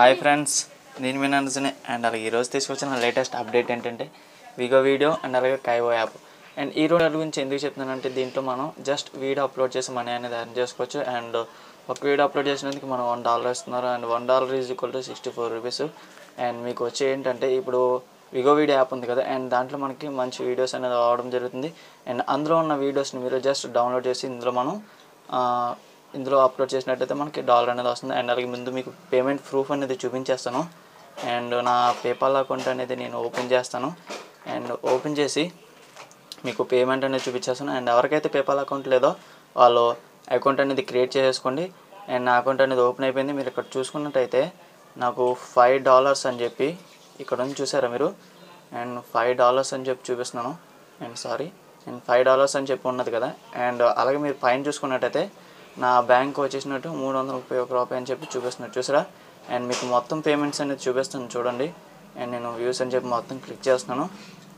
hi friends నేను మీ నన్సనే and అలాగే ఈరోజు తీసుకొచ్చిన లేటెస్ట్ అప్డేట్ ఏంటంటే విగో వీడియో అండ్ అలాగే కైవో యాప్ అండ్ ఈ రోజు గురించి ఎందుకు చెప్తున్నానంటే దీంట్లో మనం జస్ట్ వీడియో అప్లోడ్ చేసి మనీ అనేది ఎర్న్ చేసుకోవచ్చు అండ్ ఒక వీడియో అప్లోడ్ చేసినందుకు మనం వన్ డాలర్ ఇస్తున్నారు and one dollar is equal to sixty four rupees and మీకు వచ్చే ఏంటంటే ఇప్పుడు విగో వీడియో యాప్ ఉంది కదా అండ్ దాంట్లో మనకి మంచి వీడియోస్ అనేది రావడం జరుగుతుంది అండ్ అందులో ఉన్న వీడియోస్ని మీరు జస్ట్ డౌన్లోడ్ చేసి ఇందులో మనం ఆ, ఇందులో అప్లోడ్ చేసినట్టయితే మనకి డాలర్ అనేది వస్తుంది అండ్ అలాగే ముందు మీకు పేమెంట్ ప్రూఫ్ అనేది చూపించేస్తాను అండ్ నా పేపాల్ అకౌంట్ అనేది నేను ఓపెన్ చేస్తాను అండ్ ఓపెన్ చేసి మీకు పేమెంట్ అనేది చూపించేస్తాను అండ్ ఎవరికైతే పేపాల్ అకౌంట్ లేదో వాళ్ళు అకౌంట్ అనేది క్రియేట్ చేసుకోండి అండ్ నా అకౌంట్ అనేది ఓపెన్ అయిపోయింది మీరు ఇక్కడ చూసుకున్నట్టయితే నాకు ఫైవ్ డాలర్స్ అని చెప్పి ఇక్కడ నుంచి చూసారా మీరు అండ్ ఫైవ్ డాలర్స్ అని చెప్పి చూపిస్తున్నాను and sorry and five dollars అని చెప్పి ఉన్నది కదా అండ్ అలాగే మీరు పైన చూసుకున్నట్టయితే నా బ్యాంక్ వచ్చేసినట్టు మూడు వందల ముప్పై ఒక రూపాయి అని చెప్పి చూపిస్తున్నట్టు చూసారా అండ్ మీకు మొత్తం పేమెంట్స్ అనేది చూపిస్తాను చూడండి అండ్ నేను వ్యూస్ అని చెప్పి మొత్తం క్లిక్ చేస్తున్నాను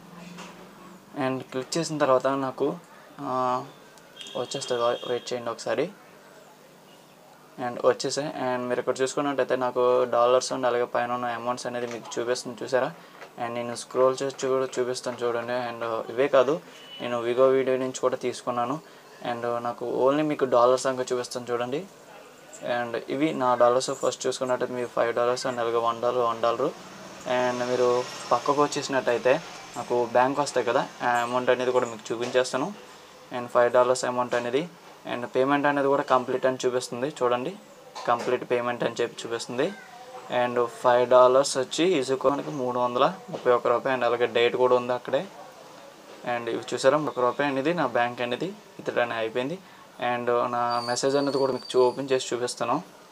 అండ్ క్లిక్ చేసిన తర్వాత నాకు ఆ, వచ్చేస్తుంది వెయిట్ చేయండి ఒకసారి అండ్ వచ్చేసాయి అండ్ మీరు ఇక్కడ చూసుకున్నట్టయితే నాకు డాలర్స్ అండ్ అలాగే పైన ఉన్న అమౌంట్స్ అనేది మీకు చూపిస్తుంది చూసారా అండ్ నేను స్క్రోల్ చేసి కూడా చూపిస్తాను చూడండి అండ్ ఇవే కాదు నేను విగో వీడియో నుంచి కూడా తీసుకున్నాను అండ్ నాకు ఓన్లీ మీకు డాలర్స్ అంక చూపిస్తాను చూడండి అండ్ ఇవి నా డాలర్స్ ఫస్ట్ చూసుకున్నట్టయితే మీరు ఫైవ్ డాలర్స్ అండ్ అలాగే one dollar one dollar and మీరు పక్కకు వచ్చేసినట్టయితే నాకు బ్యాంక్ వస్తాయి కదా ఆ అమౌంట్ అనేది కూడా మీకు చూపించేస్తాను అండ్ ఫైవ్ డాలర్స్ అమౌంట్ అనేది అండ్ పేమెంట్ అనేది కూడా కంప్లీట్ అని చూపిస్తుంది చూడండి కంప్లీట్ పేమెంట్ అని చెప్పి చూపిస్తుంది అండ్ ఫైవ్ డాలర్స్ వచ్చి ఇసుకు మనకి మూడు వందల ముప్పై ఒక్క రూపాయి అండ్ అలాగే డేట్ కూడా ఉంది అక్కడే అండ్ ఇవి చూసారా ఒక రూపాయి అనేది నా బ్యాంక్ అనేది ఇతడు అనేది అయిపోయింది అండ్ నా మెసేజ్ అనేది కూడా మీకు చూ ఓపెన్ చేసి చూపిస్తాను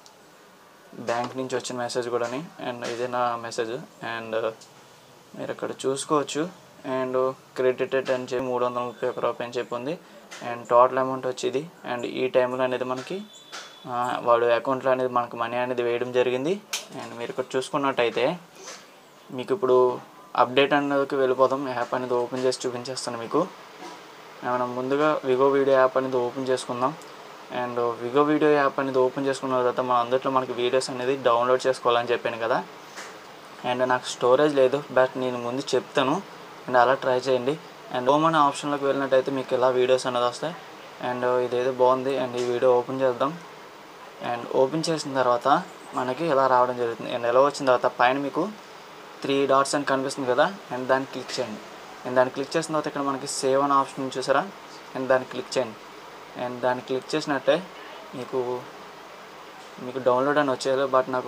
బ్యాంక్ నుంచి వచ్చిన మెసేజ్ కూడాని అండ్ ఇదే నా మెసేజ్ అండ్ మీరు ఇక్కడ చూసుకోవచ్చు అండ్ క్రెడిటెడ్ అని చెప్పి మూడు వందల ముప్పై ఒక రూపాయి అని చెప్పి ఉంది అండ్ టోటల్ అమౌంట్ వచ్చి ఇది అండ్ ఈ టైంలో అనేది మనకి ఆ, వాడు అకౌంట్లో అనేది మనకు మనీ అనేది వేయడం జరిగింది అండ్ మీరు ఇక్కడ చూసుకున్నట్టయితే మీకు ఇప్పుడు అప్డేట్ అనేది వెళ్ళిపోదాం యాప్ అనేది ఓపెన్ చేసి చూపించేస్తాను మీకు మనం ముందుగా విగో వీడియో యాప్ అనేది ఓపెన్ చేసుకుందాం అండ్ విగో వీడియో యాప్ అనేది ఓపెన్ చేసుకున్న తర్వాత మన అందులో మనకి వీడియోస్ అనేది డౌన్లోడ్ చేసుకోవాలని చెప్పాను కదా అండ్ నాకు స్టోరేజ్ లేదు బట్ నేను ముందు చెప్తాను అండ్ అలా ట్రై చేయండి అండ్ హోమ్ అనే ఆప్షన్లోకి వెళ్ళినట్టయితే మీకు ఇలా వీడియోస్ అనేది వస్తాయి అండ్ ఇదేదో బాగుంది అండ్ ఈ వీడియో ఓపెన్ చేద్దాం అండ్ ఓపెన్ చేసిన తర్వాత మనకి ఇలా రావడం జరుగుతుంది అండ్ ఎలా వచ్చిన తర్వాత పైన మీకు త్రీ డాట్స్ అని కనిపిస్తుంది కదా అండ్ దాన్ని క్లిక్ చేయండి అండ్ దాన్ని క్లిక్ చేసిన తర్వాత ఇక్కడ మనకి సేవ్ అనే ఆప్షన్ చూసారా అండ్ దాన్ని క్లిక్ చేయండి అండ్ దాన్ని క్లిక్ చేసినట్టే మీకు మీకు డౌన్లోడ్ అని వచ్చేది బట్ నాకు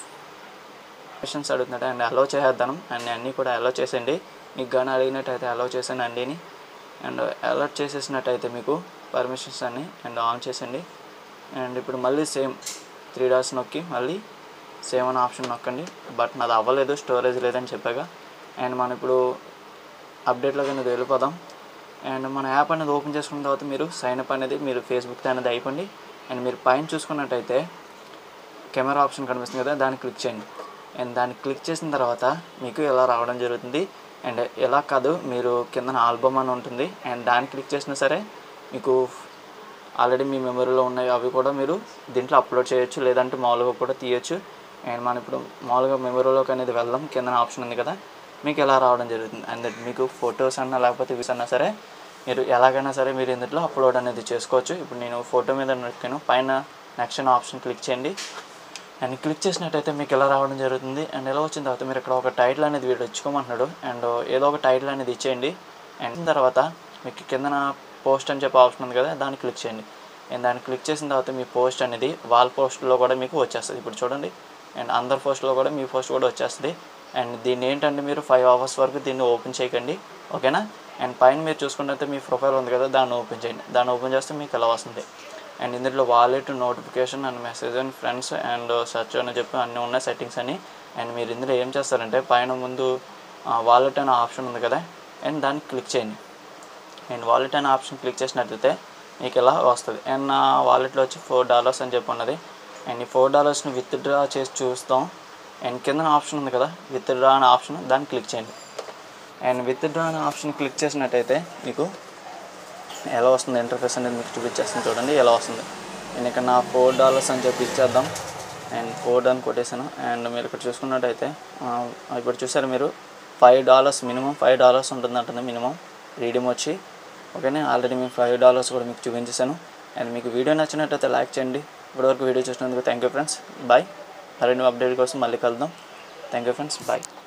క్వశ్చన్స్ అడుగుతున్నాడు అండ్ అలో చేసేద్దాం అండ్ అన్నీ కూడా అలో చేసేయండి మీకు కానీ అడిగినట్టయితే అలో చేసాను అండిని అండ్ అలర్ట్ చేసేసినట్టయితే మీకు పర్మిషన్స్ అన్ని అండ్ ఆన్ చేసేయండి అండ్ ఇప్పుడు మళ్ళీ సేమ్ త్రీ డాట్స్ నొక్కి మళ్ళీ సేమ్ అనే ఆప్షన్ నొక్కండి బట్ నాది అవ్వలేదు స్టోరేజ్ లేదని చెప్పాగా అండ్ మనం ఇప్పుడు అప్డేట్లోకి అనేది వెళ్ళిపోదాం అండ్ మన యాప్ అనేది ఓపెన్ చేసుకున్న తర్వాత మీరు సైన్ అప్ అనేది మీరు ఫేస్బుక్ అనేది అయిపోండి అండ్ మీరు పైన చూసుకున్నట్టయితే కెమెరా ఆప్షన్ కనిపిస్తుంది కదా దాన్ని క్లిక్ చేయండి అండ్ దాన్ని క్లిక్ చేసిన తర్వాత మీకు ఇలా రావడం జరుగుతుంది అండ్ ఎలా కాదు మీరు కింద ఆల్బమ్ అని ఉంటుంది అండ్ దాన్ని క్లిక్ చేసినా సరే మీకు ఆల్రెడీ మీ మెమరీలో ఉన్నాయి అవి కూడా మీరు దీంట్లో అప్లోడ్ చేయొచ్చు లేదంటే మామూలుగా కూడా తీయొచ్చు అండ్ మనం ఇప్పుడు మామూలుగా మెమరీలోకి అనేది వెళ్దాం కింద ఆప్షన్ ఉంది కదా మీకు ఎలా రావడం జరుగుతుంది అండ్ మీకు ఫొటోస్ అన్నా లేకపోతే వీస్ అన్నా సరే మీరు ఎలాగైనా సరే మీరు ఇందులో అప్లోడ్ అనేది చేసుకోవచ్చు ఇప్పుడు నేను ఫోటో మీద నొక్కాను పైన నెక్స్ట్ ఆప్షన్ క్లిక్ చేయండి అండ్ క్లిక్ చేసినట్టయితే మీకు ఎలా రావడం జరుగుతుంది అండ్ ఎలా వచ్చిన తర్వాత మీరు ఇక్కడ ఒక టైటిల్ అనేది వీడు ఇచ్చుకోమంటున్నాడు అండ్ ఏదో ఒక టైటిల్ అనేది ఇచ్చేయండి అండ్ తర్వాత మీకు కిందన పోస్ట్ అని చెప్పి ఆప్షన్ ఉంది కదా దాన్ని క్లిక్ చేయండి అండ్ దాన్ని క్లిక్ చేసిన తర్వాత మీ పోస్ట్ అనేది వాల్ పోస్ట్లో కూడా మీకు వచ్చేస్తుంది ఇప్పుడు చూడండి అండ్ అందరి పోస్ట్లో కూడా మీ పోస్ట్ కూడా వచ్చేస్తుంది అండ్ దీన్ని ఏంటంటే మీరు ఫైవ్ అవర్స్ వరకు దీన్ని ఓపెన్ చేయకండి ఓకేనా అండ్ పైన మీరు చూసుకున్నట్లయితే మీ ప్రొఫైల్ ఉంది కదా దాన్ని ఓపెన్ చేయండి దాన్ని ఓపెన్ చేస్తే మీకు ఎలా వస్తుంది అండ్ ఇందులో wallet notification and message and friends and search అని చెప్పి అన్నీ ఉన్నాయి సెట్టింగ్స్ అని అండ్ మీరు ఇందులో ఏం చేస్తారంటే పైన ముందు వాలెట్ అనే ఆప్షన్ ఉంది కదా అండ్ దాన్ని క్లిక్ చేయండి అండ్ వాలెట్ అనే ఆప్షన్ క్లిక్ చేసినట్లయితే మీకు ఇలా వస్తుంది అండ్ నా వాలెట్లో వచ్చి ఫోర్ డాలర్స్ అని చెప్పి ఉన్నది అండ్ ఈ ఫోర్ డాలర్స్ని విత్డ్రా చేసి చూస్తాం అండ్ కింద ఆప్షన్ ఉంది కదా విత్డ్రా అనే ఆప్షన్ దాన్ని క్లిక్ చేయండి అండ్ విత్డ్రా అనే ఆప్షన్ క్లిక్ చేసినట్టయితే మీకు ఎలా వస్తుంది ఇంటర్ఫేస్ అనేది మీకు చూపించేస్తుంది చూడండి ఎలా వస్తుంది నేను ఇక్కడ నా ఫోర్ డాలర్స్ అని చెప్పి ఇచ్చేద్దాం అండ్ కోడ్ అని కొట్టేశాను అండ్ మీరు ఇక్కడ చూసుకున్నట్టయితే ఆ, ఇప్పుడు చూసారు మీరు five dollars minimum five dollars ఉంటుందంటుంది మినిమం రీడింగ్ వచ్చి ఓకేనా ఆల్రెడీ మేము ఫైవ్ డాలర్స్ కూడా మీకు చూపించేశాను అండ్ మీకు వీడియో నచ్చినట్టయితే లైక్ చేయండి ఇప్పటివరకు వీడియో చూసినందుకు థ్యాంక్ యూ ఫ్రెండ్స్ బాయ్ మరిన్ని అప్డేట్ కోసం మళ్ళీ కలుద్దాం థ్యాంక్ యూ ఫ్రెండ్స్ బాయ్